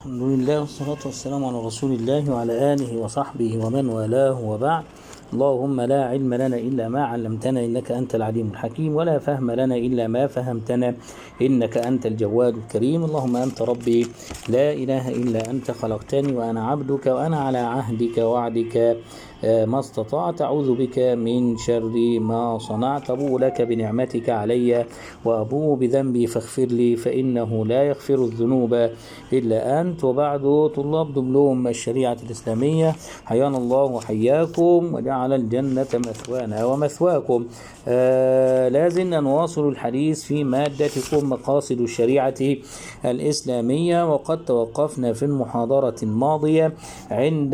الحمد لله والصلاة والسلام على رسول الله وعلى آله وصحبه ومن والاه وبعد اللهم لا علم لنا إلا ما علمتنا إنك أنت العليم الحكيم ولا فهم لنا إلا ما فهمتنا إنك أنت الجواد الكريم اللهم أنت ربي لا إله إلا أنت خلقتني وأنا عبدك وأنا على عهدك وعدك ما استطعت أعوذ بك من شر ما صنعت أبوء لك بنعمتك علي وأبوء بذنبي فاغفر لي فإنه لا يغفر الذنوب إلا أنت وبعد طلاب دبلوم الشريعة الإسلامية حيانا الله وحياكم وجعل الجنة مثوانا ومثواكم آه لازلنا نواصل الحديث في مادتكم مقاصد الشريعة الإسلامية وقد توقفنا في المحاضرة الماضية عند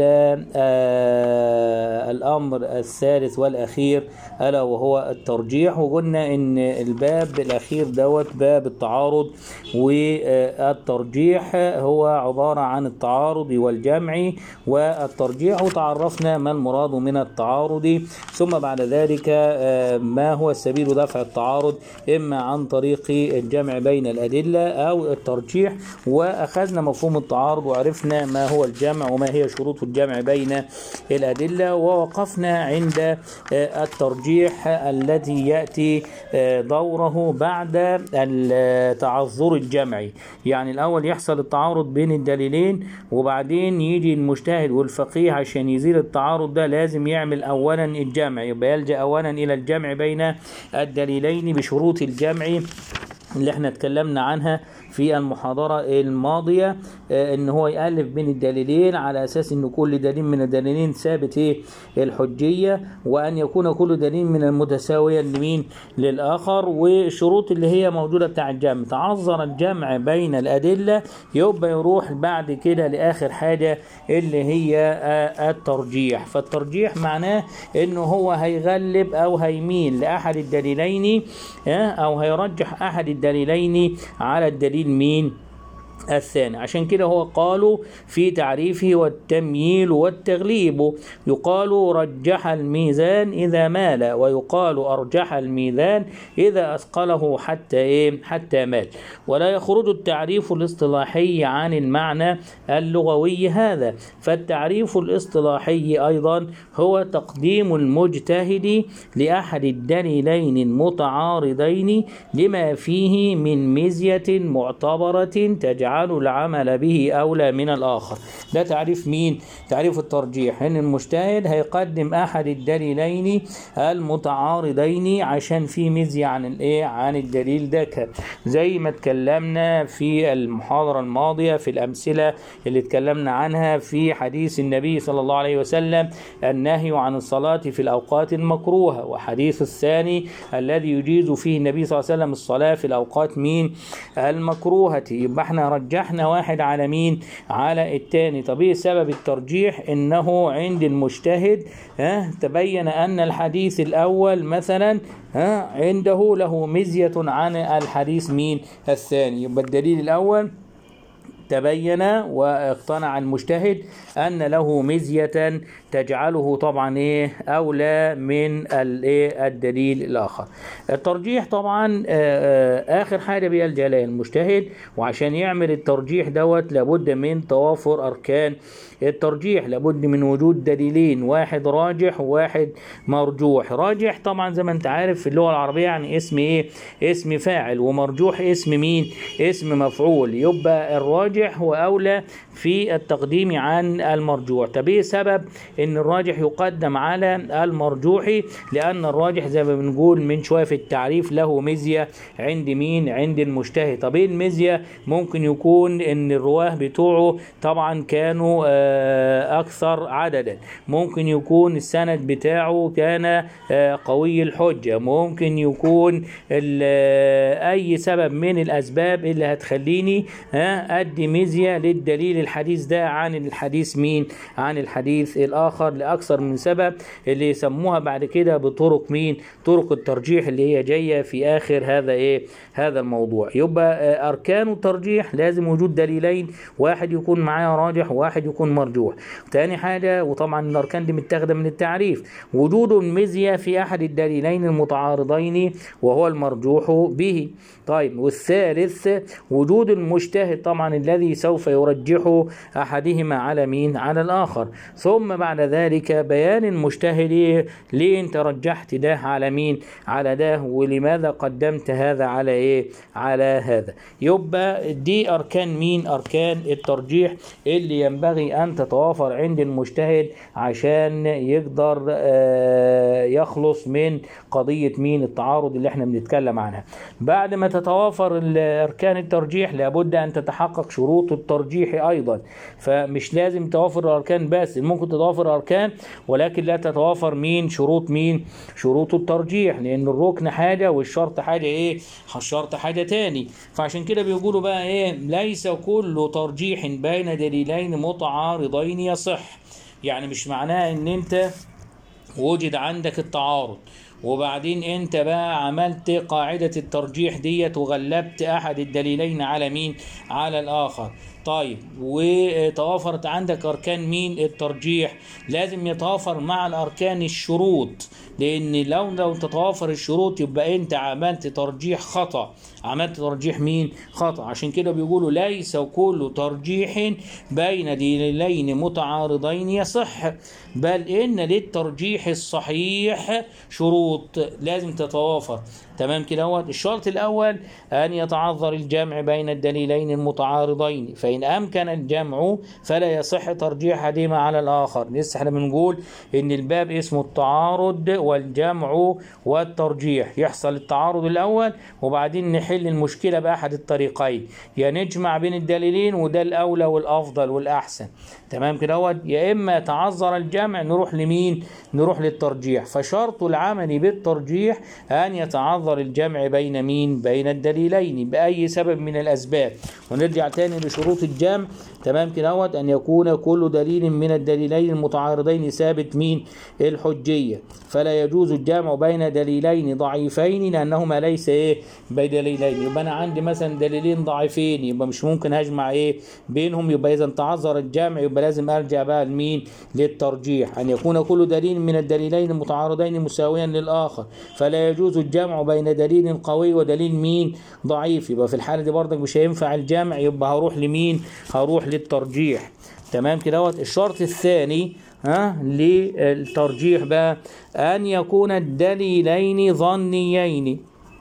آه الأمر الثالث والأخير ألا وهو الترجيح وقلنا إن الباب الأخير دوت باب التعارض والترجيح هو عبارة عن التعارض والجمع والترجيح وتعرفنا ما المراد من التعارض ثم بعد ذلك ما هو سبيل دفع التعارض إما عن طريق الجمع بين الأدلة أو الترجيح وأخذنا مفهوم التعارض وعرفنا ما هو الجمع وما هي شروط الجمع بين الأدلة ووقفنا عند الترجيح الذي يأتي دوره بعد التعذر الجمعي يعني الأول يحصل التعارض بين الدليلين وبعدين يجي المجتهد والفقيه عشان يزيل التعارض ده لازم يعمل أولا الجمع يبقى يلجأ أولا إلى الجمع بين الدليلين بشروط الجمع اللي احنا اتكلمنا عنها في المحاضرة الماضية ان هو يألف بين الدليلين على اساس ان كل دليل من الدليلين ثابت ايه الحجية وان يكون كل دليل من المتساوية لمين للاخر والشروط اللي هي موجودة بتاع الجمع تعذر الجمع بين الادلة يبقى يروح بعد كده لاخر حاجة اللي هي الترجيح فالترجيح معناه انه هو هيغلب او هيميل لاحد الدليلين او هيرجح احد الدليلين على الدليل مين الثاني عشان كده هو قالوا في تعريفه والتمييل والتغليب يقال رجح الميزان إذا مال ويقال أرجح الميزان إذا أثقله حتى إيه حتى مال ولا يخرج التعريف الاصطلاحي عن المعنى اللغوي هذا فالتعريف الاصطلاحي أيضا هو تقديم المجتهد لأحد الدليلين المتعارضين لما فيه من مزية معتبرة تجعل يجعل العمل به أولى من الآخر ده تعريف مين؟ تعريف الترجيح إن المجتهد هيقدم أحد الدليلين المتعارضين عشان في مزية عن الإيه؟ عن الدليل ده زي ما اتكلمنا في المحاضرة الماضية في الأمثلة اللي اتكلمنا عنها في حديث النبي صلى الله عليه وسلم النهي عن الصلاة في الأوقات المكروهة وحديث الثاني الذي يجيز فيه النبي صلى الله عليه وسلم الصلاة في الأوقات مين؟ المكروهة يبقى احنا رجحنا واحد على مين على التاني طب ايه سبب الترجيح انه عند المجتهد ها تبين ان الحديث الاول مثلا ها عنده له مزية عن الحديث مين الثاني يبقى الدليل الاول تبين واقتنع المجتهد ان له مزيه تجعله طبعا ايه اولى من الايه الدليل الاخر الترجيح طبعا اخر حاجه بيلجا لها المجتهد وعشان يعمل الترجيح دوت لابد من توافر اركان الترجيح لابد من وجود دليلين واحد راجح وواحد مرجوح راجح طبعا زي ما انت عارف في اللغه العربيه يعني اسم ايه اسم فاعل ومرجوح اسم مين اسم مفعول يبقى الراجح هو اولى في التقديم عن المرجوح طب ايه سبب ان الراجح يقدم على المرجوح لان الراجح زي ما بنقول من شويه في التعريف له مزيه عند مين عند المجتهد طب ايه المزيه ممكن يكون ان الرواه بتوعه طبعا كانوا اكثر عددا ممكن يكون السند بتاعه كان قوي الحجه ممكن يكون اي سبب من الاسباب اللي هتخليني ادي مزيه للدليل الحديث ده عن الحديث مين عن الحديث الاخر لاكثر من سبب اللي يسموها بعد كده بطرق مين طرق الترجيح اللي هي جايه في اخر هذا ايه هذا الموضوع يبقى اركان الترجيح لازم وجود دليلين واحد يكون معاه راجح وواحد يكون مرجوح تاني حاجه وطبعا الاركان دي متاخده من التعريف وجود المزيه في احد الدليلين المتعارضين وهو المرجوح به طيب والثالث وجود المجتهد طبعا الذي الذي سوف يرجح أحدهما على مين على الآخر ثم بعد ذلك بيان المجتهد ليه انت رجحت ده على مين على ده ولماذا قدمت هذا على ايه على هذا يبقى دي أركان مين أركان الترجيح اللي ينبغي أن تتوافر عند المجتهد عشان يقدر آه، يخلص من قضية مين التعارض اللي احنا بنتكلم عنها بعد ما تتوافر ال- أركان الترجيح لابد أن تتحقق شروط الترجيح أيضا فمش لازم توافر الأركان بس ممكن تتوافر أركان ولكن لا تتوافر مين شروط مين شروط الترجيح لأن الركن حاجة والشرط حاجة إيه الشرط حاجة تاني فعشان كده بيقولوا بقى إيه ليس كل ترجيح بين دليلين متعارضين يصح يعني مش معناه ان انت وجد عندك التعارض وبعدين انت بقى عملت قاعدة الترجيح ديت وغلبت احد الدليلين على مين على الاخر طيب وتوافرت عندك اركان مين الترجيح لازم يتوافر مع الاركان الشروط لان لو لو تتوافر الشروط يبقى انت عملت ترجيح خطأ عملت ترجيح مين خطأ عشان كده بيقولوا ليس كل ترجيح بين دليلين متعارضين يصح بل ان للترجيح الصحيح شروط لازم تتوافر تمام كده هو الشرط الاول ان يتعذر الجمع بين الدليلين المتعارضين فان امكن الجمع فلا يصح ترجيح احدهما على الاخر لسه احنا بنقول ان الباب اسمه التعارض والجمع والترجيح يحصل التعارض الاول وبعدين نحل المشكله باحد الطريقين يا نجمع بين الدليلين وده الاولى والافضل والاحسن تمام كده هو يا اما تعذر الجمع نروح لمين نروح للترجيح فشرط العمل بالترجيح ان يتعذر الجمع بين مين بين الدليلين باي سبب من الاسباب ونرجع تاني لشروط الجمع تمام كده هو ان يكون كل دليل من الدليلين المتعارضين ثابت مين الحجيه فلا يجوز الجمع بين دليلين ضعيفين لانهما ليس ايه بدليلين يبقى انا عندي مثلا دليلين ضعيفين يبقى مش ممكن اجمع ايه بينهم يبقى اذا تعذر الجمع يبقى لازم ارجع بقى لمين للترجيح ان يكون كل دليل من الدليلين المتعارضين مساويا للاخر فلا يجوز الجمع بين دليل قوي ودليل مين ضعيف يبقى في الحاله دي برضك مش هينفع الجمع يبقى هروح لمين هروح للترجيح تمام كده اهوت. الشرط الثاني ها للترجيح بقى ان يكون الدليلين ظنيين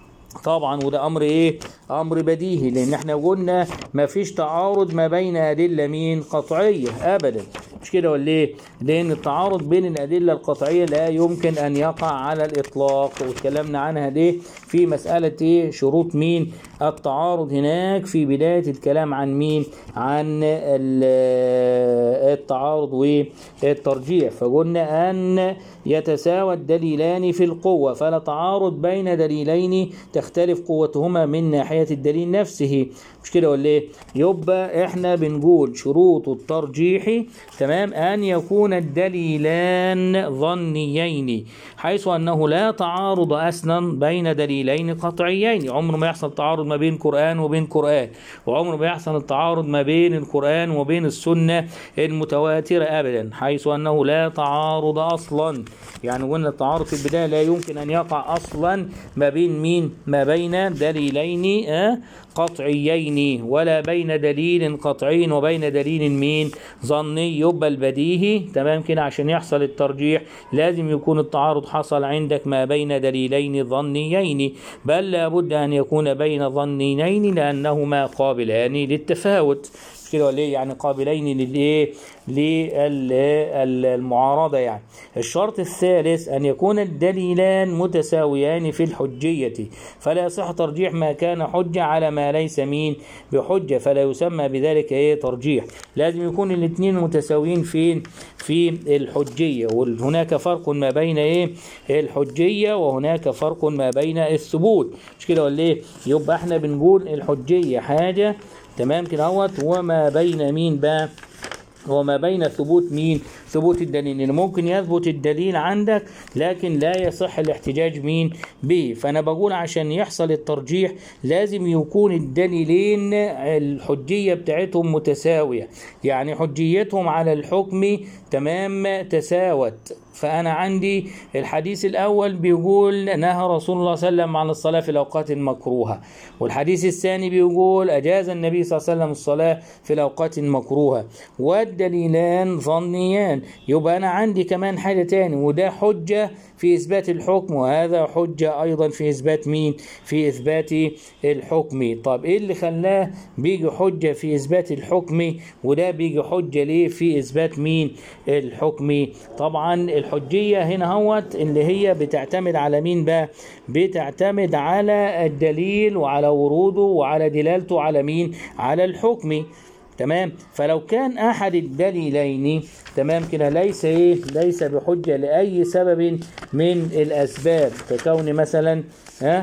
طبعا وده امر ايه امر بديهي لان احنا قلنا ما فيش تعارض ما بين ادله مين قطعيه ابدا مش كده ولا ايه لان التعارض بين الادله القطعيه لا يمكن ان يقع على الاطلاق واتكلمنا عنها دي في مساله ايه شروط مين التعارض هناك في بدايه الكلام عن مين عن ال- التعارض والترجيح فقلنا ان يتساوى الدليلان في القوه فلا تعارض بين دليلين تختلف قوتهما من ناحيه الدليل نفسه مش كده ولا ايه يبقى احنا بنقول شروط الترجيح تمام ان يكون الدليلان ظنيين حيث انه لا تعارض اصلا بين دليلين قطعيين عمر ما يحصل تعارض ما بين قران وبين قران وعمر ما يحصل التعارض ما بين القران وبين السنه المتواتره ابدا حيث انه لا تعارض اصلا يعني قلنا التعارض في البدايه لا يمكن ان يقع اصلا ما بين مين ما بين دليلين آه قطعيين ولا بين دليل قطعي وبين دليل مين ظني يبقى البديهي تمام كده عشان يحصل الترجيح لازم يكون التعارض حصل عندك ما بين دليلين ظنيين بل لابد ان يكون بين ظنيين لانهما قابلان للتفاوت مش كده ولا ايه يعني قابلين للايه للمعارضه يعني الشرط الثالث ان يكون الدليلان متساويان في الحجيه فلا يصح ترجيح ما كان حجه على ما ليس مين بحجه فلا يسمى بذلك ايه ترجيح لازم يكون الاثنين متساويين فين في الحجيه وهناك فرق ما بين ايه الحجيه وهناك فرق ما بين الثبوت مش كده ولا ايه يبقى احنا بنقول الحجيه حاجه تمام كده اهوت وما بين مين بقى وما بين ثبوت مين ثبوت الدليل لان ممكن يثبت الدليل عندك لكن لا يصح الاحتجاج مين به فانا بقول عشان يحصل الترجيح لازم يكون الدليلين الحجيه بتاعتهم متساويه يعني حجيتهم على الحكم تمام تساوت فأنا عندي الحديث الأول بيقول نهى رسول الله صلى الله عليه وسلم عن الصلاة في الأوقات المكروهة والحديث الثاني بيقول أجاز النبي صلى الله عليه وسلم الصلاة في الأوقات المكروهة والدليلان ظنيان يبقى أنا عندي كمان حاجة تاني وده حجة في إثبات الحكم وهذا حجة أيضا في إثبات مين في إثبات الحكم طب إيه اللي خلاه بيجي حجة في إثبات الحكم وده بيجي حجة ليه في إثبات مين الحكم طبعا الحجية هنا هوت اللي هي بتعتمد على مين بقى بتعتمد على الدليل وعلى وروده وعلى دلالته على مين على الحكم تمام فلو كان احد الدليلين تمام كده ليس ايه ليس بحجه لاي سبب من الاسباب ككون مثلا ها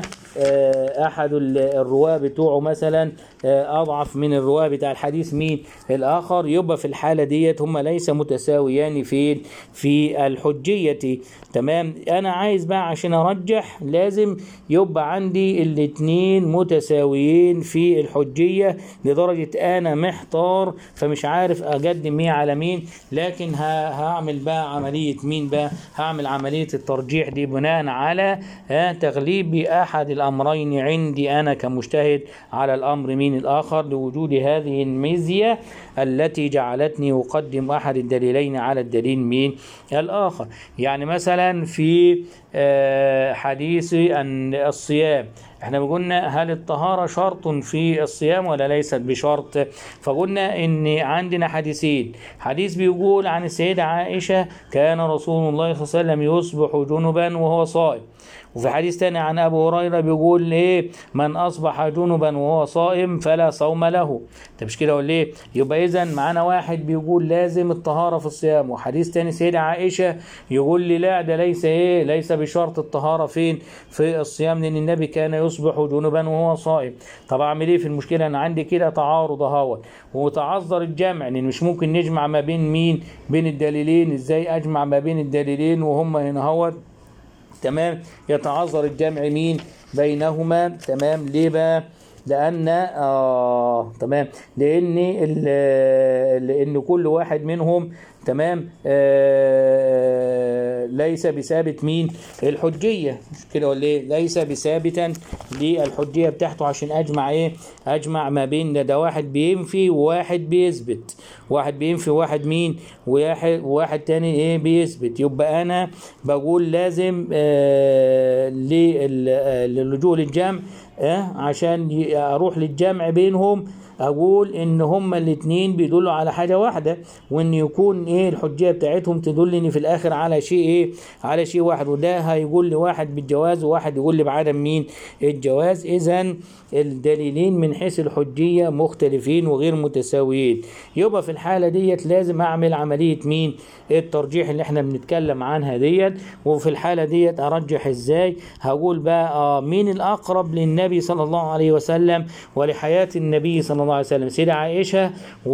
آه، احد ال- الرواه بتوعه مثلا آه، اضعف من الرواه بتاع الحديث مين الاخر يبقى في الحاله ديت هم ليس متساويان في في الحجيه تمام انا عايز بقى عشان ارجح لازم يبقى عندي الاتنين متساويين في الحجيه لدرجه انا محتار فمش عارف اقدم مين على مين لكن ه- هعمل بقى عمليه مين بقى هعمل عمليه الترجيح دي بناء على آه، تغليب احد الامرين عندي انا كمجتهد على الامر مين الاخر لوجود هذه الميزيه التي جعلتني اقدم احد الدليلين على الدليل مين الاخر يعني مثلا في آه، حديث أن الصيام احنا قلنا هل الطهارة شرط في الصيام ولا ليست بشرط فقلنا ان عندنا حديثين حديث بيقول عن السيدة عائشة كان رسول الله صلى الله عليه وسلم يصبح جنبا وهو صائم وفي حديث تاني عن ابو هريره بيقول ايه من اصبح جنبا وهو صائم فلا صوم له انت مش كده ولا ايه يبقى اذا معانا واحد بيقول لازم الطهاره في الصيام وحديث تاني سيدة عائشه يقول لي لا ده ليس ايه ليس بشرط الطهاره فين في الصيام لان النبي كان يصبح جنبا وهو صائم طب اعمل ايه في المشكله انا عندي كده تعارض اهوت وتعذر الجمع لان مش ممكن نجمع ما بين مين بين الدليلين ازاي اجمع ما بين الدليلين وهم هنا اهوت تمام يتعذر الجمع مين بينهما تمام ليه بقى لان اه تمام لان ال- لان كل واحد منهم تمام آه ليس بثابت مين الحجيه مش كده ولا ايه ليس بثابتا للحجيه بتاعته عشان اجمع ايه اجمع ما بين ده, ده واحد بينفي وواحد بيثبت واحد بينفي وواحد مين وواحد وواحد تاني ايه بيثبت يبقى انا بقول لازم آه لل- آه، للجوء للجمع آه عشان ي- اروح للجمع بينهم اقول ان هما الاتنين بيدلوا على حاجه واحده وان يكون ايه الحجيه بتاعتهم تدلني في الاخر على شيء ايه على شيء واحد وده هيقول لي واحد بالجواز وواحد يقول لي بعدم مين الجواز اذا الدليلين من حيث الحجيه مختلفين وغير متساويين يبقى في الحاله ديت لازم اعمل عمليه مين الترجيح اللي احنا بنتكلم عنها ديت وفي الحاله ديت ارجح ازاي هقول بقى آه مين الاقرب للنبي صلى الله عليه وسلم ولحياه النبي صلى الله عليه وسلم سيدة عائشه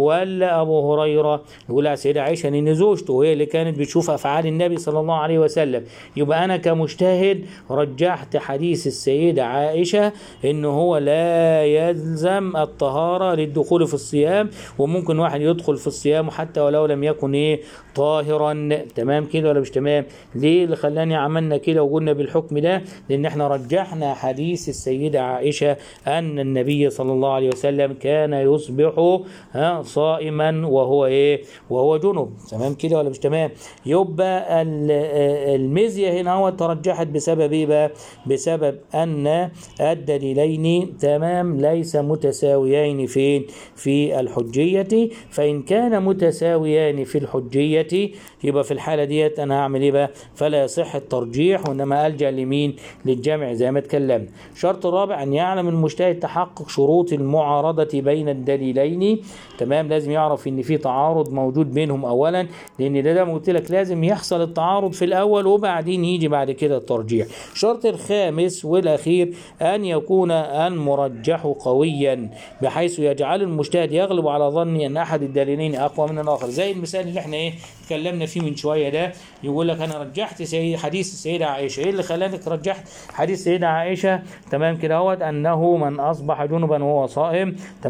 ولا ابو هريره يقول لا سيدة عائشه لان زوجته هي اللي كانت بتشوف افعال النبي صلى الله عليه وسلم يبقى انا كمجتهد رجحت حديث السيده عائشه ان هو لا يلزم الطهاره للدخول في الصيام وممكن واحد يدخل في الصيام حتى ولو لم يكن ايه طاهرا تمام كده ولا مش تمام ليه اللي خلاني عملنا كده وقلنا بالحكم ده لان احنا رجحنا حديث السيده عائشه ان النبي صلى الله عليه وسلم كان يصبح ها صائما وهو ايه وهو جنب تمام كده ولا مش تمام يبقى ال- آه، الميزيا هنا هو ترجحت بسبب ايه بقى بسبب ان الدليلين تمام ليس متساويين فين في الحجيه فان كان متساويان في الحجيه يبقى في الحاله ديت انا هعمل ايه بقى فلا يصح الترجيح وانما الجا لمين للجمع زي ما اتكلمنا الشرط الرابع ان يعلم المجتهد تحقق شروط المعارضه بين الدليلين تمام لازم يعرف ان في تعارض موجود بينهم اولا لان ده, ده ما قلت لك لازم يحصل التعارض في الاول وبعدين يجي بعد كده الترجيح الشرط الخامس والاخير ان يكون المرجح قويا بحيث يجعل المجتهد يغلب على ظني ان احد الدليلين اقوى من الاخر زي المثال اللي احنا ايه اتكلمنا فيه من شويه ده يقول لك انا رجحت سي حديث السيده عائشه ايه اللي خلانك رجحت حديث السيده عائشه تمام كده اهوت انه من اصبح جنبا وهو صائم تمام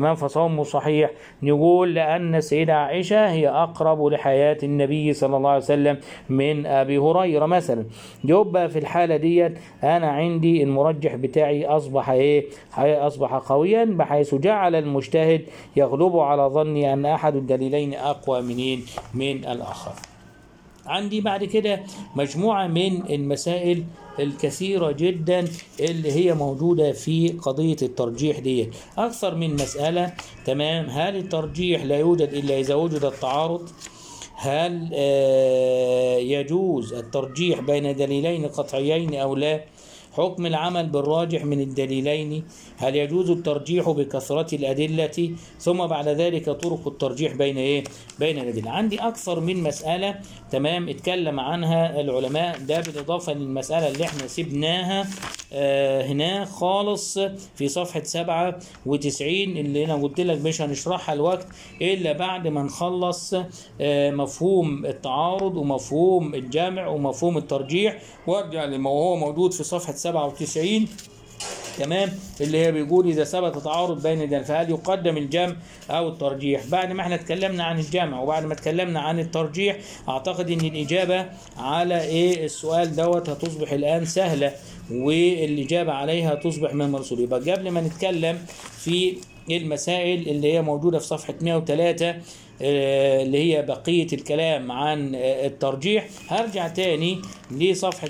تمام فصومه صحيح نقول لأن السيدة عائشة هي أقرب لحياة النبي صلى الله عليه وسلم من أبي هريرة مثلا يبقى في الحالة ديت أنا عندي المرجح بتاعي أصبح إيه أصبح قويا بحيث جعل المجتهد يغلب على ظني أن أحد الدليلين أقوى منين من الآخر عندي بعد كده مجموعة من المسائل الكثيرة جدا اللي هي موجودة في قضية الترجيح دي أكثر من مسألة تمام هل الترجيح لا يوجد إلا إذا وجد التعارض هل آه يجوز الترجيح بين دليلين قطعيين أو لا حكم العمل بالراجح من الدليلين هل يجوز الترجيح بكثرة الأدلة ثم بعد ذلك طرق الترجيح بين إيه بين الأدلة عندي أكثر من مسألة تمام اتكلم عنها العلماء ده بالإضافة للمسألة اللي احنا سبناها آه هنا خالص في صفحة 97 اللي أنا قلت لك مش هنشرحها الوقت إلا بعد ما نخلص آه مفهوم التعارض ومفهوم الجامع ومفهوم الترجيح وارجع لما هو موجود في صفحة 97 تمام اللي هي بيقول اذا ثبت تعارض بين الدين فهل يقدم الجمع او الترجيح بعد ما احنا اتكلمنا عن الجمع وبعد ما اتكلمنا عن الترجيح اعتقد ان الاجابه على ايه السؤال دوت هتصبح الان سهله والاجابه عليها تصبح من مرسول يبقى قبل ما نتكلم في المسائل اللي هي موجوده في صفحه 103 اللي هي بقية الكلام عن الترجيح هرجع تاني لصفحة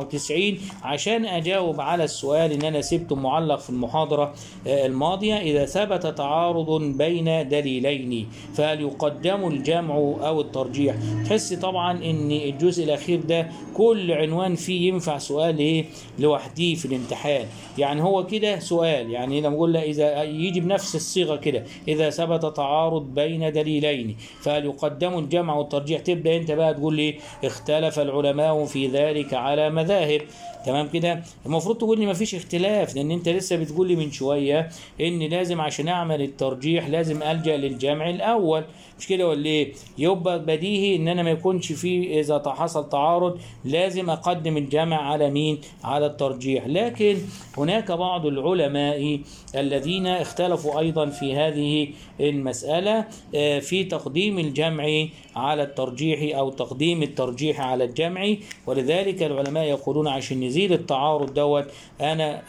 97 عشان أجاوب على السؤال إن أنا سبته معلق في المحاضرة الماضية إذا ثبت تعارض بين دليلين فهل يقدم الجمع أو الترجيح تحس طبعا إن الجزء الأخير ده كل عنوان فيه ينفع سؤال إيه لوحده في الامتحان يعني هو كده سؤال يعني لما نقول إذا يجي بنفس الصيغة كده إذا ثبت تعارض بين دليلين فهل يقدم الجمع والترجيح تبدا انت بقى تقول لي اختلف العلماء في ذلك على مذاهب تمام كده المفروض تقول لي مفيش اختلاف لان انت لسه بتقول لي من شويه ان لازم عشان اعمل الترجيح لازم الجا للجمع الاول مش كده ولا ايه يبقى بديهي ان انا ما يكونش في اذا حصل تعارض لازم اقدم الجمع على مين على الترجيح لكن هناك بعض العلماء الذين اختلفوا ايضا في هذه المساله في تقديم الجمع على الترجيح او تقديم الترجيح على الجمع ولذلك العلماء يقولون عشان نزيل التعارض دوت انا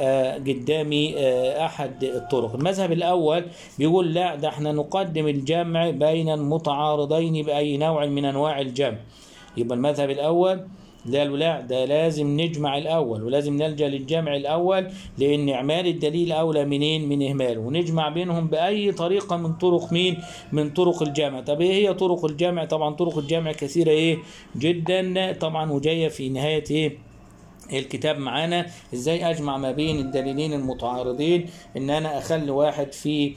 قدامي احد الطرق المذهب الاول بيقول لا ده احنا نقدم الجمع بين المتعارضين باي نوع من انواع الجمع يبقى المذهب الاول ده لا ده لازم نجمع الاول ولازم نلجا للجمع الاول لان اعمال الدليل اولى منين من اهماله ونجمع بينهم باي طريقه من طرق مين من طرق الجمع طب ايه هي طرق الجمع طبعا طرق الجمع كثيره ايه جدا طبعا وجايه في نهايه ايه الكتاب معانا ازاي اجمع ما بين الدليلين المتعارضين ان انا اخلي واحد في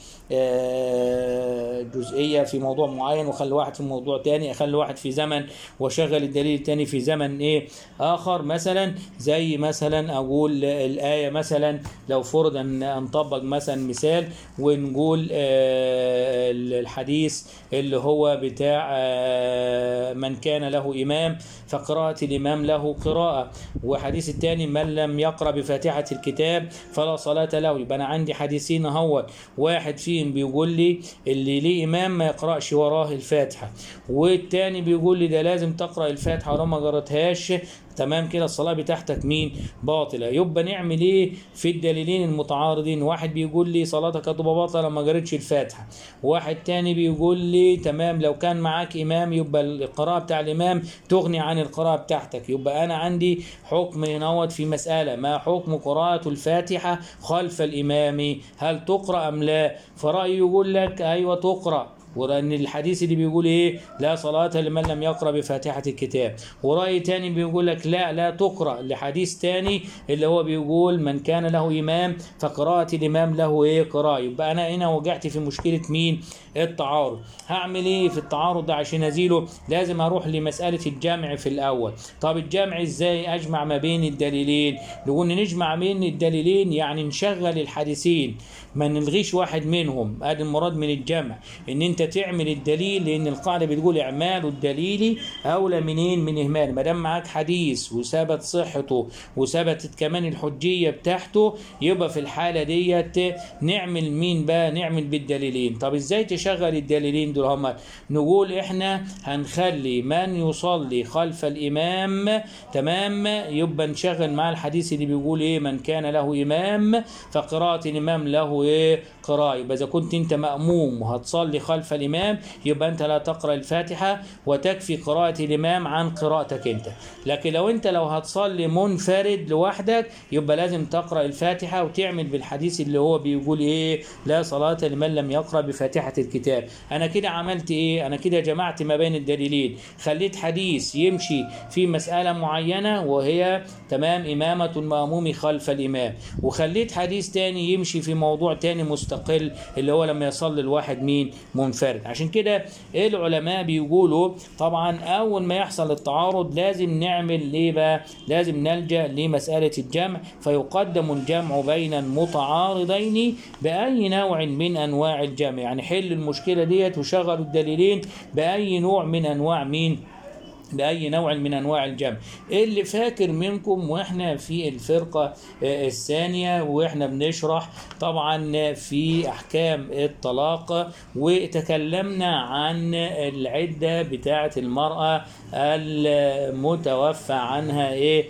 جزئيه في موضوع معين واخلي واحد في موضوع تاني اخلي واحد في زمن واشغل الدليل التاني في زمن ايه اخر مثلا زي مثلا اقول الايه مثلا لو فرض ان نطبق مثلا مثال ونقول الحديث اللي هو بتاع من كان له امام فقراءه الامام له قراءه وحديث الثاني من لم يقرا بفاتحه الكتاب فلا صلاه له يبقى انا عندي حديثين اهوت واحد فيهم بيقول لي اللي ليه امام ما يقراش وراه الفاتحه والتاني بيقول لي ده لازم تقرا الفاتحه ولو ما قراتهاش تمام كده الصلاة بتاعتك مين باطلة يبقى نعمل ايه في الدليلين المتعارضين واحد بيقول لي صلاتك هتبقى باطلة لما قريتش الفاتحة واحد تاني بيقول لي تمام لو كان معاك امام يبقى القراءة بتاع الامام تغني عن القراءة بتاعتك يبقى انا عندي حكم ينوت في مسألة ما حكم قراءة الفاتحة خلف الامام هل تقرأ ام لا فرأي يقول لك ايوه تقرأ ولأن الحديث اللي بيقول إيه لا صلاة لمن لم يقرأ بفاتحة الكتاب ورأي تاني بيقول لك لا لا تقرأ لحديث تاني اللي هو بيقول من كان له إمام فقراءة الإمام له إيه قراءة يبقى أنا هنا وقعت في مشكلة مين التعارض هعمل إيه في التعارض ده عشان أزيله لازم أروح لمسألة الجمع في الأول طب الجمع إزاي أجمع ما بين الدليلين نقول نجمع بين الدليلين يعني نشغل الحديثين ما نلغيش واحد منهم ادي المراد من الجمع ان انت تعمل الدليل لان القاعده بتقول اعمال الدليل اولى منين من اهمال ما دام معاك حديث وثبت صحته وثبتت كمان الحجيه بتاعته يبقى في الحاله ديت نعمل مين بقى نعمل بالدليلين طب ازاي تشغل الدليلين دول هما نقول احنا هنخلي من يصلي خلف الامام تمام يبقى نشغل مع الحديث اللي بيقول ايه من كان له امام فقراءه الامام له ايه قراءه يبقى اذا كنت انت ماموم وهتصلي خلف الامام يبقى انت لا تقرا الفاتحه وتكفي قراءه الامام عن قراءتك انت لكن لو انت لو هتصلي منفرد لوحدك يبقى لازم تقرا الفاتحه وتعمل بالحديث اللي هو بيقول ايه لا صلاه لمن لم يقرا بفاتحه الكتاب انا كده عملت ايه انا كده جمعت ما بين الدليلين خليت حديث يمشي في مساله معينه وهي تمام امامه الماموم خلف الامام وخليت حديث تاني يمشي في موضوع تاني مستقل اللي هو لما يصلي الواحد مين منفرد عشان كده العلماء بيقولوا طبعا اول ما يحصل التعارض لازم نعمل ليه بقى لازم نلجا لمساله الجمع فيقدم الجمع بين المتعارضين باي نوع من انواع الجمع يعني حل المشكله ديت وشغلوا الدليلين باي نوع من انواع مين بأي نوع من أنواع الجمع اللي فاكر منكم وإحنا في الفرقة الثانية وإحنا بنشرح طبعا في أحكام الطلاق وتكلمنا عن العدة بتاعة المرأة المتوفى عنها إيه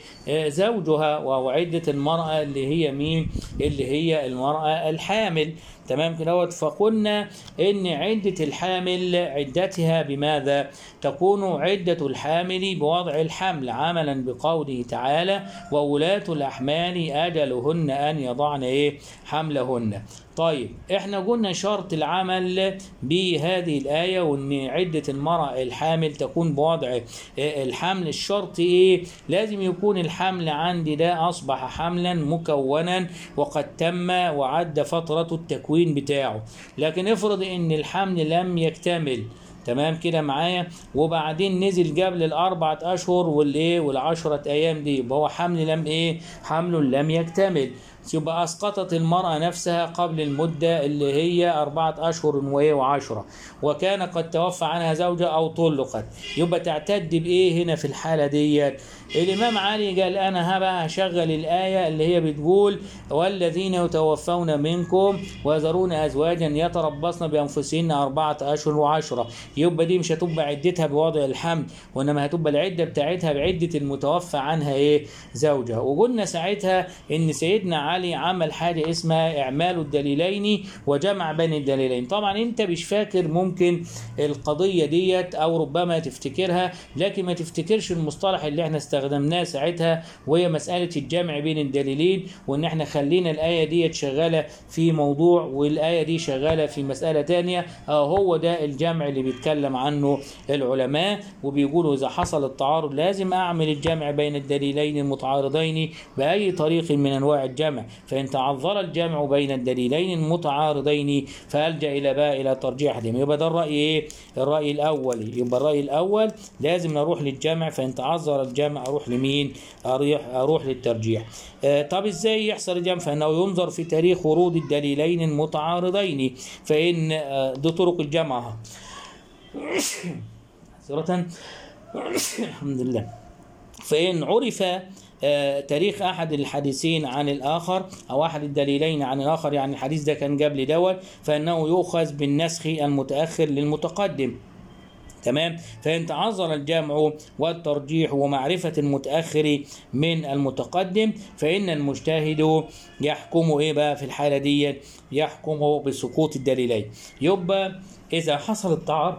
زوجها وهو عدة المرأة اللي هي مين اللي هي المرأة الحامل تمام كده فقلنا ان عدة الحامل عدتها بماذا تكون عدة الحامل بوضع الحمل عملا بقوله تعالى وولاة الأحمال أجلهن أن يضعن إيه حملهن طيب احنا قلنا شرط العمل بهذه الآية وان عدة المرأة الحامل تكون بوضع الحمل الشرط ايه لازم يكون الحمل عندي ده اصبح حملا مكونا وقد تم وعد فترة التكوين بتاعه لكن افرض ان الحمل لم يكتمل تمام كده معايا وبعدين نزل قبل الاربعة اشهر والايه والعشرة ايام دي يبقى هو حمل لم ايه حمل لم يكتمل يبقى اسقطت المرأة نفسها قبل المدة اللي هي أربعة أشهر وإيه وعشرة وكان قد توفى عنها زوجة أو طلقت يبقى تعتد بإيه هنا في الحالة ديت الإمام علي قال أنا هبقى هشغل الآية اللي هي بتقول والذين يتوفون منكم ويذرون أزواجا يتربصن بأنفسهن أربعة أشهر وعشرة يبقى دي مش هتبقى عدتها بوضع الحمل وإنما هتبقى العدة بتاعتها بعدة المتوفى عنها إيه زوجها وقلنا ساعتها إن سيدنا علي عمل حاجة اسمها إعمال الدليلين وجمع بين الدليلين طبعا أنت مش فاكر ممكن القضية ديت أو ربما تفتكرها لكن ما تفتكرش المصطلح اللي احنا استخدمناه ساعتها وهي مسألة الجمع بين الدليلين وإن احنا خلينا الآية ديت شغالة في موضوع والآية دي شغالة في مسألة تانية آه هو ده الجمع اللي بيتكلم عنه العلماء وبيقولوا إذا حصل التعارض لازم أعمل الجمع بين الدليلين المتعارضين بأي طريق من أنواع الجمع فإن تعذر الجمع بين الدليلين المتعارضين فألجأ إلى بقى إلى ترجيحهم يبقى ده الرأي إيه؟ الرأي الأول يبقى الرأي الأول لازم نروح للجمع فإن تعذر الجمع أروح لمين؟ أروح أروح للترجيح. آه طب إزاي يحصل الجمع؟ فإنه ينظر في تاريخ ورود الدليلين المتعارضين فإن آه دي طرق الجمع معذرة الحمد لله فإن عرف تاريخ احد الحديثين عن الاخر او احد الدليلين عن الاخر يعني الحديث ده كان قبل دوت فانه يؤخذ بالنسخ المتاخر للمتقدم تمام فإن تعذر الجمع والترجيح ومعرفة المتأخر من المتقدم فإن المجتهد يحكم إيه بقى في الحالة دي يحكم بسقوط الدليلين يبقى إذا حصل التعارض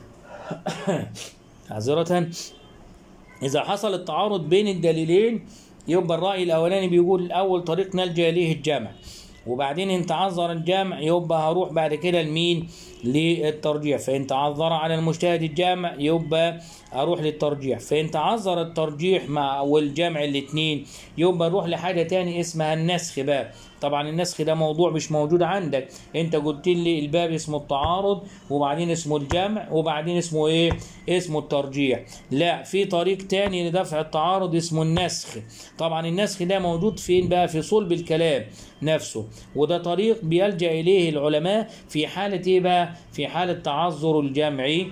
معذرة إذا حصل التعارض بين الدليلين يبقى الرأي الأولاني بيقول أول طريق نلجأ إليه الجمع وبعدين إن تعذر الجمع يبقى هروح بعد كده لمين؟ للترجيح فإن تعذر على المجتهد الجمع يبقى أروح للترجيح فإن تعذر الترجيح مع والجمع الاتنين يبقى أروح لحاجة تاني اسمها النسخ بقى طبعا النسخ ده موضوع مش موجود عندك انت قلت لي الباب اسمه التعارض وبعدين اسمه الجمع وبعدين اسمه ايه اسمه الترجيح لا في طريق تاني لدفع التعارض اسمه النسخ طبعا النسخ ده موجود فين بقى في صلب الكلام نفسه وده طريق بيلجأ إليه العلماء في حالة إيه بقى؟ يبقى في حالة تعذر الجمعي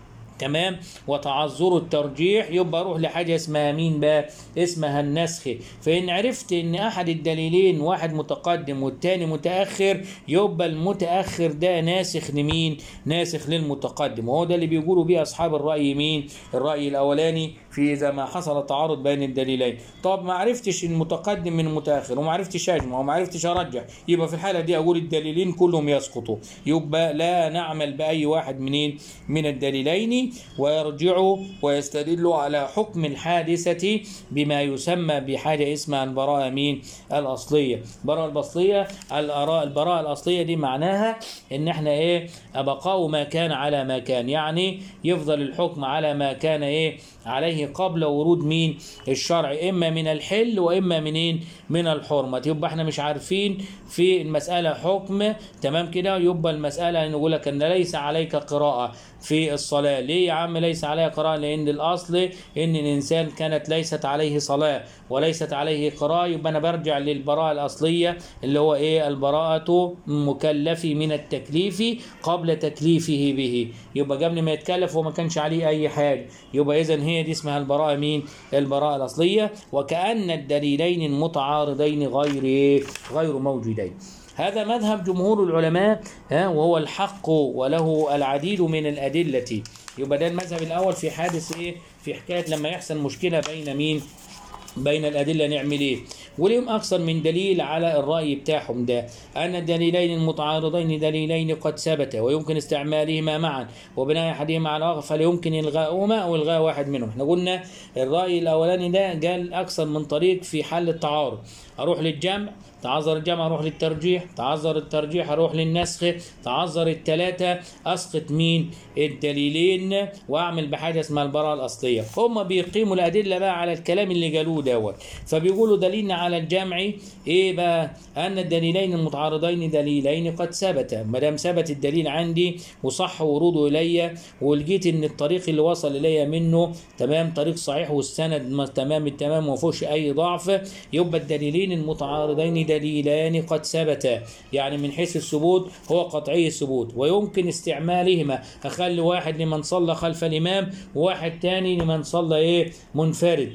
تمام وتعذر الترجيح يبقى اروح لحاجه اسمها مين بقى اسمها النسخ فان عرفت ان احد الدليلين واحد متقدم والتاني متاخر يبقى المتاخر ده ناسخ لمين ناسخ للمتقدم وهو ده اللي بيقولوا بيه اصحاب الراي مين الراي الاولاني في اذا ما حصل تعارض بين الدليلين طب ما عرفتش المتقدم من المتاخر وما عرفتش اجمع وما عرفتش ارجح يبقى في الحاله دي اقول الدليلين كلهم يسقطوا يبقى لا نعمل باي واحد منين من الدليلين ويرجع ويستدل على حكم الحادثة بما يسمى بحاجة اسمها البراءة مين الأصلية البراءة الأصلية الأراء البراءة الأصلية دي معناها إن إحنا إيه أبقاء ما كان على ما كان يعني يفضل الحكم على ما كان إيه عليه قبل ورود مين الشرع إما من الحل وإما منين من الحرمة يبقى إحنا مش عارفين في المسألة حكم تمام كده يبقى المسألة نقول لك أن ليس عليك قراءة في الصلاة ليه يا عم ليس عليه قراءة لأن الأصل إن الإنسان كانت ليست عليه صلاة وليست عليه قراءة يبقى أنا برجع للبراءة الأصلية اللي هو إيه البراءة مكلف من التكليف قبل تكليفه به يبقى قبل ما يتكلف وما كانش عليه أي حاجة يبقى إذا هي دي اسمها البراءة مين البراءة الأصلية وكأن الدليلين المتعارضين غير إيه؟ غير موجودين هذا مذهب جمهور العلماء ها وهو الحق وله العديد من الأدلة يبقى ده المذهب الأول في حادث إيه في حكاية لما يحصل مشكلة بين مين بين الأدلة نعمل إيه وليهم أكثر من دليل على الرأي بتاعهم ده أن الدليلين المتعارضين دليلين قد ثبتا ويمكن استعمالهما معا وبناء أحدهما على الآخر فلا يمكن إلغاؤهما أو إلغاء واحد منهم احنا قلنا الرأي الأولاني ده قال أكثر من طريق في حل التعارض أروح للجمع تعذر الجمع اروح للترجيح تعذر الترجيح اروح للنسخ تعذر الثلاثه اسقط مين الدليلين واعمل بحاجه اسمها البراءه الاصليه هم بيقيموا الادله بقى على الكلام اللي قالوه دوت فبيقولوا دليلنا على الجمع ايه بقى ان الدليلين المتعارضين دليلين قد ثبتا ما دام ثبت الدليل عندي وصح وروده الي ولقيت ان الطريق اللي وصل الي منه تمام طريق صحيح والسند تمام التمام وما فيهوش اي ضعف يبقى الدليلين المتعارضين دليلان قد ثبتا يعني من حيث الثبوت هو قطعي الثبوت ويمكن استعمالهما اخلي واحد لمن صلى خلف الامام وواحد تاني لمن صلى ايه منفرد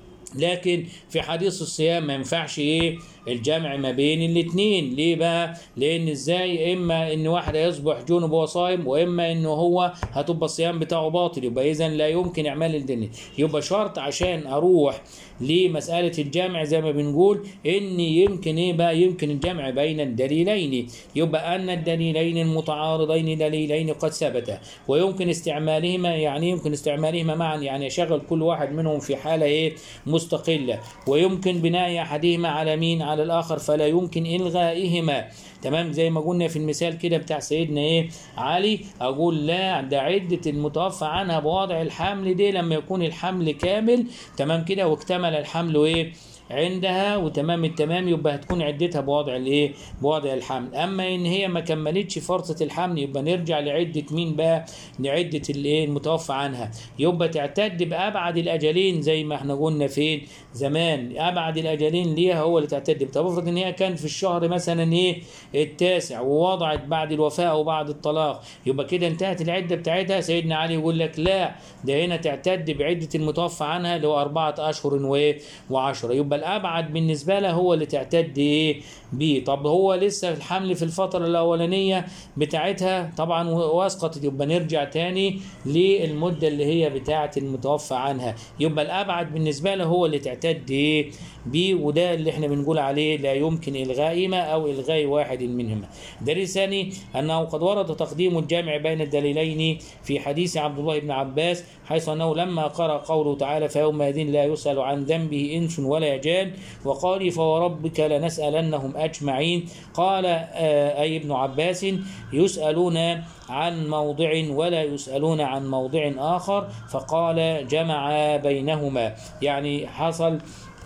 لكن في حديث الصيام ما ينفعش ايه الجمع ما بين الاثنين ليه بقى لان ازاي اما ان واحد يصبح جنب وهو صايم واما ان هو هتبقى الصيام بتاعه باطل يبقى اذا لا يمكن اعمال الدين يبقى شرط عشان اروح لمساله الجمع زي ما بنقول ان يمكن ايه بقى يمكن الجمع بين الدليلين يبقى ان الدليلين المتعارضين دليلين قد ثبتا ويمكن استعمالهما يعني يمكن استعمالهما معا يعني يشغل كل واحد منهم في حاله ايه مستقله ويمكن بناء احدهما على مين على الاخر فلا يمكن الغائهما تمام زي ما قلنا في المثال كده بتاع سيدنا ايه علي اقول لا ده عده المتوفى عنها بوضع الحمل دي لما يكون الحمل كامل تمام كده واكتمل الحمل ايه عندها وتمام التمام يبقى هتكون عدتها بوضع الايه بوضع الحمل اما ان هي ما كملتش فرصه الحمل يبقى نرجع لعده مين بقى لعده الايه المتوفى عنها يبقى تعتد بابعد الاجلين زي ما احنا قلنا فين زمان ابعد الاجلين ليها هو اللي تعتد طب افرض ان هي كان في الشهر مثلا ايه التاسع ووضعت بعد الوفاه او بعد الطلاق يبقى كده انتهت العده بتاعتها سيدنا علي يقول لك لا ده هنا تعتد بعده المتوفى عنها اللي هو اربعه اشهر وايه وعشره يبقى الابعد بالنسبه له هو اللي تعتد ايه بيه طب هو لسه الحمل في الفتره الاولانيه بتاعتها طبعا واسقطت يبقى نرجع تاني للمده اللي هي بتاعه المتوفى عنها يبقى الابعد بالنسبه له هو اللي تعتد ايه بيه وده اللي احنا بنقول عليه لا يمكن الغائهما او الغاء واحد منهما دليل ثاني انه قد ورد تقديم الجمع بين الدليلين في حديث عبد الله بن عباس حيث انه لما قرأ قوله تعالى فيومئذ لا يسأل عن ذنبه انس ولا جان وقال فوربك لنسألنهم أجمعين قال آه أي ابن عباس يسألون عن موضع ولا يسألون عن موضع آخر فقال جمع بينهما يعني حصل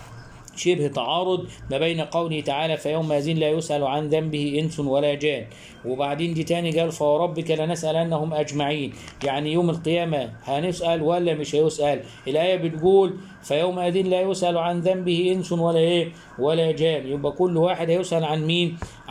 شبه تعارض ما بين قوله تعالى فيومئذ لا يسأل عن ذنبه إنس ولا جان وبعدين دي تاني قال فوربك لنسألنهم أجمعين يعني يوم القيامة هنسأل ولا مش هيسأل الآية بتقول فيومئذ لا يسأل عن ذنبه إنس ولا إيه ولا جان يبقى كل واحد هيسأل عن مين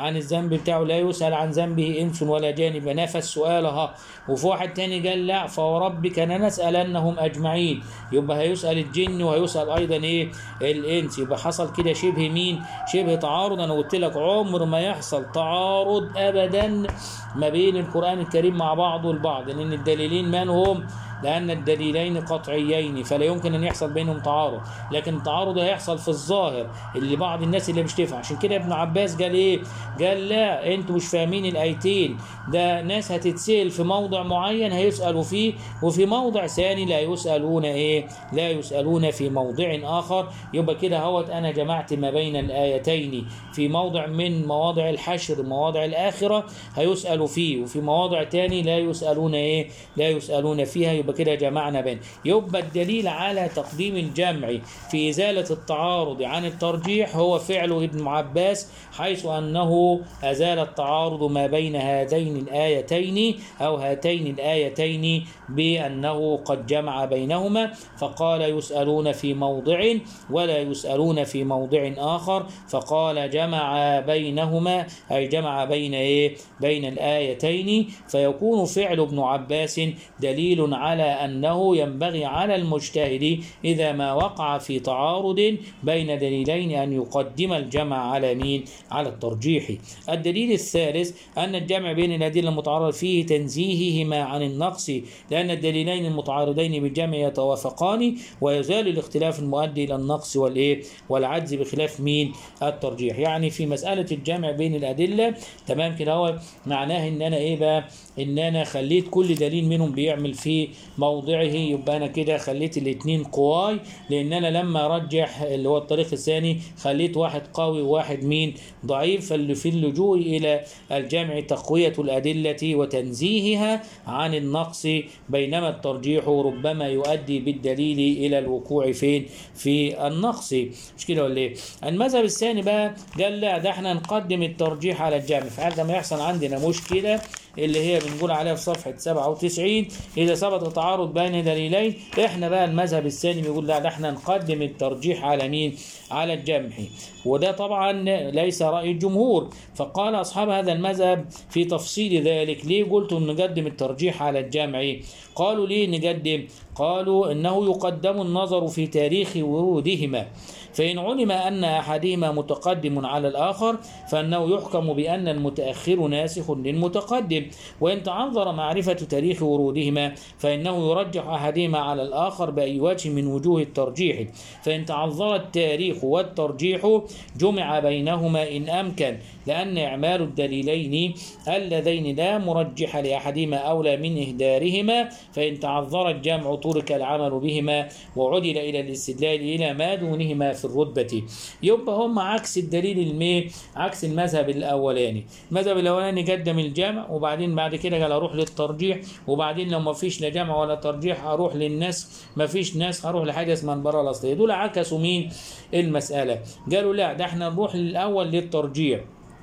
عن الذنب بتاعه لا يسأل عن ذنبه إنس ولا جانب نفى السؤال ها وفي واحد تاني قال لا فوربك لنسألنهم أجمعين يبقى هيسأل الجن وهيسأل أيضا إيه الإنس يبقى حصل كده شبه مين شبه تعارض أنا قلت لك عمر ما يحصل تعارض أبدا ما بين القرآن الكريم مع بعضه البعض لأن الدليلين من هم لأن الدليلين قطعيين فلا يمكن أن يحصل بينهم تعارض لكن التعارض هيحصل في الظاهر اللي بعض الناس اللي مش تفهم عشان كده ابن عباس قال إيه قال لا أنتوا مش فاهمين الآيتين ده ناس هتتسأل في موضع معين هيسألوا فيه وفي موضع ثاني لا يسألون إيه لا يسألون في موضع آخر يبقى كده هوت أنا جمعت ما بين الآيتين في موضع من مواضع الحشر مواضع الآخرة هيسألوا فيه وفي مواضع تاني لا يسألون إيه لا يسألون فيها يبقى كده جمعنا بين يبقى الدليل على تقديم الجمع في إزالة التعارض عن الترجيح هو فعل ابن عباس حيث أنه أزال التعارض ما بين هذين الآيتين أو هاتين الآيتين بأنه قد جمع بينهما فقال يسألون في موضع ولا يسألون في موضع آخر فقال جمع بينهما أي جمع بين إيه بين الآيتين فيكون فعل ابن عباس دليل على أنه ينبغي على المجتهد إذا ما وقع في تعارض بين دليلين أن يقدم الجمع على مين على الترجيح الدليل الثالث أن الجمع بين الأدلة المتعارض فيه تنزيههما عن النقص لأن الدليلين المتعارضين بالجمع يتوافقان ويزال الاختلاف المؤدي إلى النقص والإيه والعجز بخلاف مين الترجيح يعني في مسألة الجمع بين الأدلة تمام كده هو معناه إن أنا إيه بقى إن أنا خليت كل دليل منهم بيعمل في موضعه يبقى أنا كده خليت الاتنين قواي لأن أنا لما أرجح اللي هو الطريق الثاني خليت واحد قوي وواحد مين ضعيف فاللي في اللجوء إلى الجمع تقوية الأدلة وتنزيهها عن النقص بينما الترجيح ربما يؤدي بالدليل إلى الوقوع فين في النقص مش كده ولا إيه المذهب الثاني بقى قال لا ده احنا نقدم الترجيح على الجمع فهذا ما يحصل عندنا مشكلة اللي هي بنقول عليها في صفحة 97 إذا ثبت تعارض بين دليلين إحنا بقى المذهب الثاني بيقول لا ده إحنا نقدم الترجيح على مين؟ على الجمع وده طبعا ليس رأي الجمهور فقال أصحاب هذا المذهب في تفصيل ذلك ليه قلتم نقدم الترجيح على الجمع قالوا ليه نقدم قالوا إنه يقدم النظر في تاريخ ورودهما فإن علم أن أحدهما متقدم على الآخر فإنه يحكم بأن المتأخر ناسخ للمتقدم وإن تعذر معرفة تاريخ ورودهما فإنه يرجح أحدهما على الآخر بأي وجه من وجوه الترجيح فإن تعذر التاريخ والترجيح جمع بينهما إن أمكن لأن إعمال الدليلين اللذين لا مرجح لأحدهما أولى من إهدارهما فإن تعذر الجمع ترك العمل بهما وعدل إلى الاستدلال إلى ما دونهما في الرتبة يبقى هم عكس الدليل المي عكس المذهب الأولاني المذهب الأولاني قدم الجمع وبعدين بعد كده قال أروح للترجيح وبعدين لو ما فيش لا جمع ولا ترجيح أروح للناس ما فيش ناس هروح لحاجة اسمها المباراة الأصلية دول عكسوا مين المسألة قالوا لا ده احنا نروح الأول للترجيح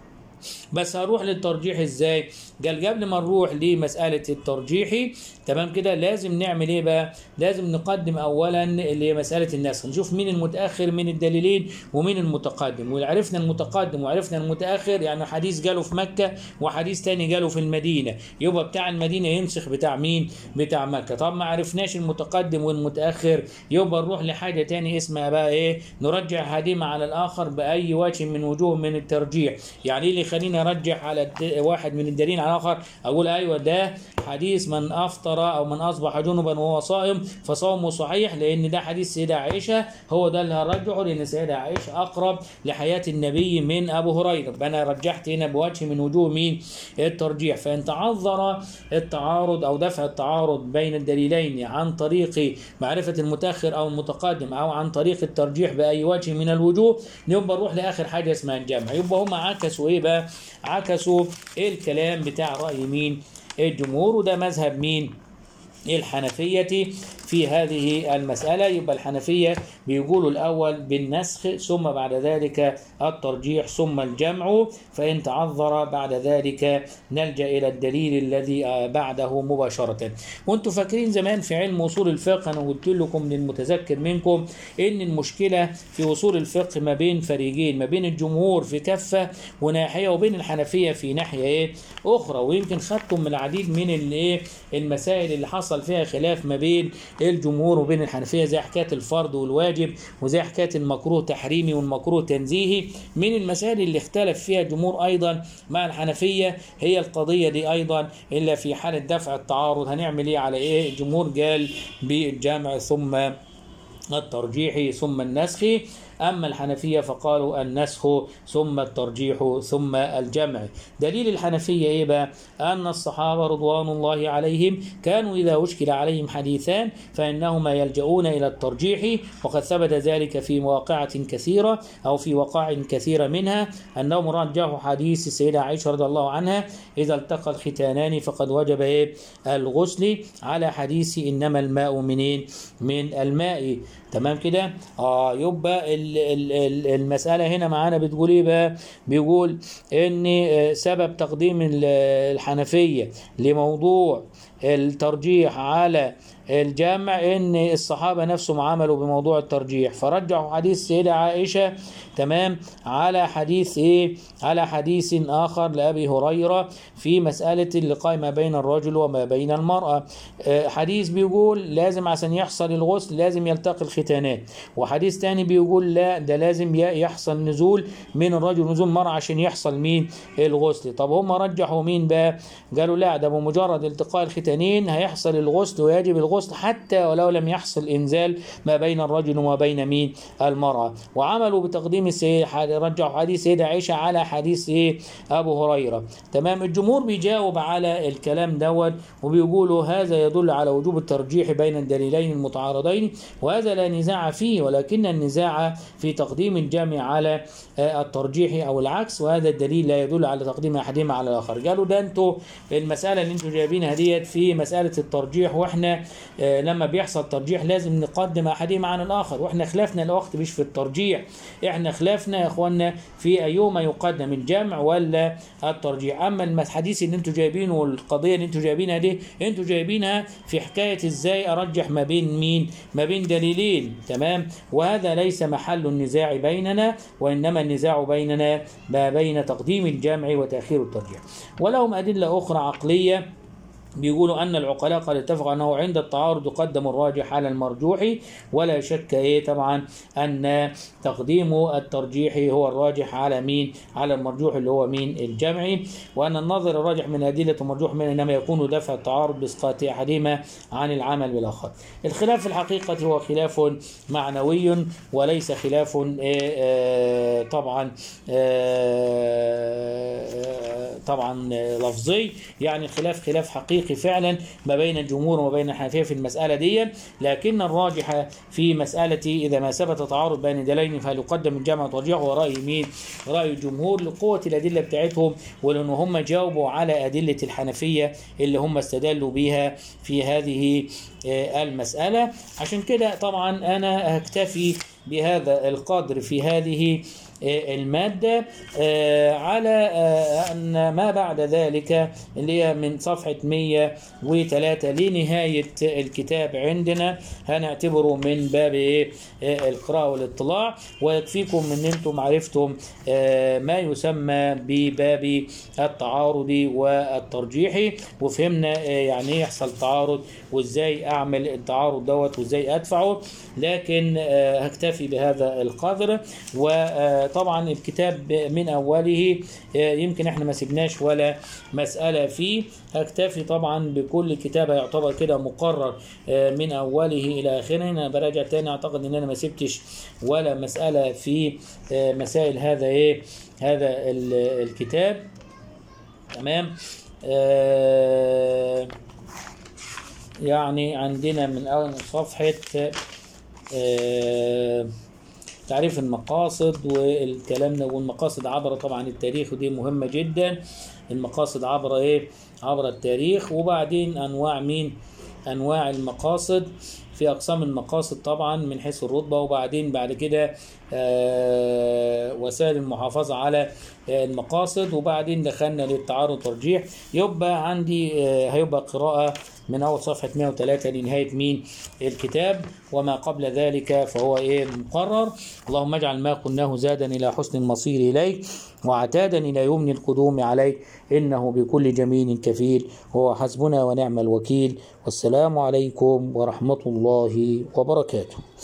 بس هروح للترجيح ازاي قال قبل ما نروح لمسألة الترجيح تمام كده لازم نعمل ايه بقى لازم نقدم اولا اللي هي مسألة النسخ نشوف مين المتأخر من الدليلين ومين المتقدم وعرفنا المتقدم وعرفنا المتأخر يعني حديث قاله في مكة وحديث تاني قاله في المدينة يبقى بتاع المدينة ينسخ بتاع مين بتاع مكة طب ما عرفناش المتقدم والمتأخر يبقى نروح لحاجة تاني اسمها بقى ايه نرجح هديمة على الآخر بأي وجه من وجوه من الترجيح يعني ايه اللي يخليني ارجح على الد- واحد من الدليل على الاخر اقول ايوه ده حديث من افطر او من اصبح جنبا وهو صائم فصومه صحيح لان ده حديث سيدة عائشه هو ده اللي هرجحه لان سيدة عائشه اقرب لحياه النبي من ابو هريره يبقى انا رجحت هنا بوجه من وجوه مين الترجيح فان تعذر التعارض او دفع التعارض بين الدليلين عن طريق معرفه المتاخر او المتقدم او عن طريق الترجيح باي وجه من الوجوه يبقى نروح لاخر حاجه اسمها الجمع يبقى هم عكسوا ايه بقى عكسوا الكلام بتاع راي مين الجمهور وده مذهب مين الحنفية في هذه المسألة يبقى الحنفية بيقولوا الأول بالنسخ ثم بعد ذلك الترجيح ثم الجمع فإن تعذر بعد ذلك نلجأ إلى الدليل الذي آه، بعده مباشرة وانتم فاكرين زمان في علم أصول الفقه أنا قلت لكم للمتذكر منكم إن المشكلة في أصول الفقه ما بين فريقين ما بين الجمهور في كفة وناحية وبين الحنفية في ناحية إيه أخرى ويمكن خدتم من العديد من الإيه المسائل اللي حصل فيها خلاف ما بين الجمهور وبين الحنفية زي حكاية الفرض والواجب وزي حكاية المكروه تحريمي والمكروه تنزيهي من المسائل اللي اختلف فيها الجمهور أيضا مع الحنفية هي القضية دي أيضا إلا في حالة دفع التعارض هنعمل إيه على إيه الجمهور قال بالجمع ثم الترجيح ثم النسخ أما الحنفية فقالوا النسخ ثم الترجيح ثم الجمع دليل الحنفية إيه بقى؟ أن الصحابة رضوان الله عليهم كانوا إذا أشكل عليهم حديثان فإنهما يلجؤون إلى الترجيح وقد ثبت ذلك في مواقعة كثيرة أو في وقائع كثيرة منها أنهم رجحوا حديث السيدة عائشة رضي الله عنها إذا التقى الختانان فقد وجب إيه؟ الغسل على حديث إنما الماء منين؟ من الماء تمام كده اه يبقى ال- ال- ال- المساله هنا معانا بتقول ايه بقى بيقول ان آه، سبب تقديم ال- الحنفيه لموضوع الترجيح على الجمع ان الصحابه نفسهم عملوا بموضوع الترجيح فرجحوا حديث سيدة عائشه تمام على حديث ايه على حديث اخر لابي هريره في مساله اللقاء ما بين الرجل وما بين المراه آه، حديث بيقول لازم عشان يحصل الغسل لازم يلتقي الختانات وحديث تاني بيقول لا ده لازم ي- يحصل نزول من الرجل ونزول المرأة عشان يحصل مين الغسل طب هم رجحوا مين بقى قالوا لا ده بمجرد التقاء الختانين هيحصل الغسل ويجب الغسل حتى ولو لم يحصل انزال ما بين الرجل وما بين مين المرأة وعملوا بتقديم السيد رجحوا حديث سيدة عائشة على حديث ايه ابو هريرة تمام الجمهور بيجاوب على الكلام دوت وبيقولوا هذا يدل على وجوب الترجيح بين الدليلين المتعارضين وهذا لا نزاع فيه ولكن النزاع في تقديم الجامع على آه، الترجيح او العكس وهذا الدليل لا يدل على تقديم احدهما على الاخر قالوا ده انتوا المساله اللي انتوا جايبينها ديت في مساله الترجيح واحنا آه، لما بيحصل ترجيح لازم نقدم احدهما عن الاخر واحنا خلافنا الوقت مش في الترجيح احنا خلافنا يا اخوانا في ايهما يقدم الجمع ولا الترجيح اما الحديث اللي انتوا جايبينه والقضيه اللي انتوا جايبينها دي انتوا جايبينها في حكايه ازاي ارجح ما بين مين ما بين دليلين تمام وهذا ليس محل النزاع بيننا وانما النزاع بيننا ما بين تقديم الجمع وتاخير الترجيح ولهم ادله اخرى عقليه بيقولوا ان العقلاء قد اتفقوا انه عند التعارض يقدم الراجح على المرجوح ولا شك ايه طبعا ان تقديم الترجيح هو الراجح على مين على المرجوح اللي هو مين الجمعي وان النظر الراجح من ادله المرجوح من انما يكون دفع التعارض باسقاط احدهما عن العمل بالاخر الخلاف في الحقيقه هو خلاف معنوي وليس خلاف آه، آه، طبعا آه، طبعا آه، لفظي يعني خلاف خلاف حقيقي فعلا ما بين الجمهور وما بين الحنفيه في المساله دي لكن الراجح في مساله اذا ما ثبت تعارض بين دليلين فهل يقدم الجمع والترجيح هو راي مين؟ راي الجمهور لقوه الادله بتاعتهم ولان هم جاوبوا على ادله الحنفيه اللي هم استدلوا بيها في هذه آه، المساله عشان كده طبعا انا هكتفي بهذا القدر في هذه آه، المادة آه، على آه، أن ما بعد ذلك اللي هي من صفحة 103 لنهاية الكتاب عندنا هنعتبره من باب إيه؟ آه، القراءة والاطلاع ويكفيكم أن أنتم عرفتم آه، ما يسمى بباب التعارض والترجيح وفهمنا آه، يعني ايه يحصل تعارض وازاي اعمل التعارض دوت وازاي ادفعه لكن آه، هكتفي بهذا القدر وطبعا الكتاب من اوله آه، يمكن احنا ما سبناش ولا مسألة فيه هكتفي طبعا بكل كتاب يعتبر كده مقرر آه، من اوله الى اخره انا براجع تاني اعتقد ان انا ما سبتش ولا مسألة في آه، مسائل هذا ايه هذا ال- الكتاب تمام آه يعني عندنا من أول صفحة آه تعريف المقاصد والكلام ده والمقاصد عبر طبعا التاريخ ودي مهمة جدا المقاصد عبر ايه عبر التاريخ وبعدين انواع مين انواع المقاصد في اقسام المقاصد طبعا من حيث الرتبه وبعدين بعد كده آه، وسائل المحافظه على آه، المقاصد وبعدين دخلنا للتعارض والترجيح يبقى عندي آه، هيبقى قراءه من اول صفحه 103 لنهايه مين الكتاب وما قبل ذلك فهو ايه مقرر اللهم اجعل ما قلناه زادا الى حسن المصير اليك وعتادا الى يمن القدوم عليك انه بكل جميل كفيل هو حسبنا ونعم الوكيل والسلام عليكم ورحمه الله وبركاته